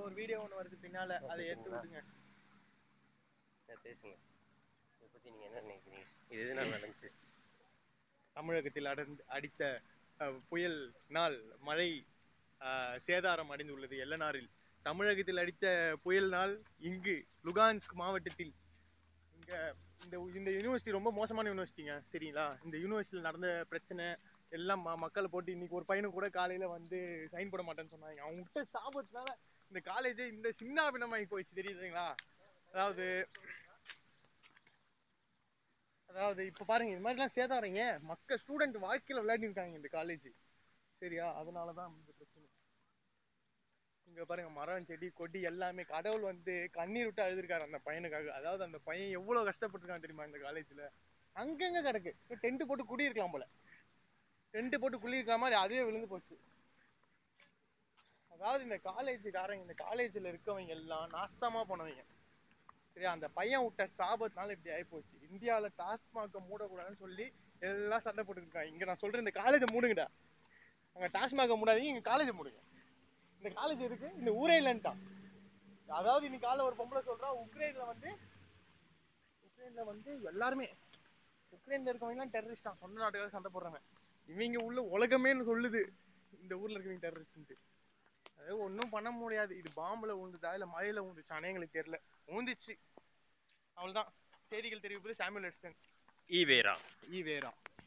ஒரு வீடியோ ஒன்று வருது பின்னால அதை எடுத்து விடுங்க சரி பேசுங்க இதை பற்றி நீங்கள் என்ன நினைக்கிறீங்க இது எதுனால நடந்துச்சு தமிழகத்தில் அடர்ந்து அடித்த அஹ், புயல் நாள் மழை அஹ், சேதாரம் அடைந்துள்ளது எல்லனாரில் தமிழகத்தில் அடித்த புயல் நாள் இங்கு லுகான்ஸ்க் மாவட்டத்தில் இங்க இந்த இந்த யூனிவர்சிட்டி ரொம்ப மோசமான யூனிவர்சிட்டிங்க சரிங்களா இந்த யூனிவர்சிட்டியில் நடந்த பிரச்சனை எல்லாம் ம- மக்களை போட்டு இன்னைக்கு ஒரு பையனுக்கு கூட காலையில வந்து சைன் போட மாட்டேன்னு சொன்னாங்க அவங்க விட்ட சாபத்தினால இந்த காலேஜே இந்த சின்னாபினமாகி போயிடுச்சு தெரியுதுங்களா அதாவது அதாவது இப்போ பாருங்க இது மாதிரிலாம் சேதாரங்க மக்கள் ஸ்டூடெண்ட் வாழ்க்கையில் விளையாடிருக்காங்க இந்த காலேஜ் சரியா அதனால தான் இந்த பிரச்சனை இங்க பாருங்க மரம் செடி கொடி எல்லாமே கடவுள் வந்து கண்ணீர் விட்டு அழுதுருக்காரு அந்த பையனுக்காக அதாவது அந்த பையன் எவ்வளோ கஷ்டப்பட்டிருக்கான் தெரியுமா இந்த காலேஜில் அங்கங்க கிடக்கு டென்ட் போட்டு குடியிருக்கலாம் போல டென்ட் போட்டு குளியிருக்கிற மாதிரி அதே விழுந்து போச்சு அதாவது இந்த காலேஜுக்காரங்க இந்த காலேஜில் இருக்கவங்க எல்லாம் நாசமா போனவங்க சரியா அந்த பையன் விட்ட சாபத்தினால இப்படி ஆயிப்போச்சு இந்தியாவில் டாஸ்மாகை மூடக்கூடாதுன்னு சொல்லி எல்லாம் சண்டை போட்டுருக்காங்க இங்கே நான் சொல்கிறேன் இந்த காலேஜை மூடுங்கடா அங்கே டாஸ்மாகை மூடாதீங்க இங்கே காலேஜை மூடுங்க இந்த காலேஜ் இருக்கு இந்த ஊரே இல்லைன்ட்டான் அதாவது இன்னைக்கு காலைல ஒரு பொம்பளை சொல்றா உக்ரைனில் வந்து உக்ரைனில் வந்து எல்லாருமே உக்ரைனில் இருக்கவங்கலாம் டெரரிஸ்ட் தான் சொந்த நாட்டுக்காக சண்டை போடுறாங்க இவங்க உள்ள உலகமேன்னு சொல்லுது இந்த ஊரில் இருக்கவங்க டெரரிஸ்ட்டு அது ஒன்றும் பண்ண முடியாது இது பாம்பில் விழுந்துதா இல்லை மழையில் விழுந்துச்சானே எங்களுக்கு தெரியல ஊந்துச்சு அவ்வளோதான் செய்திகள் தெரிவிப்பது சாமுவல் எட்ஸ்டன் ஈவேரா ஈ வேரா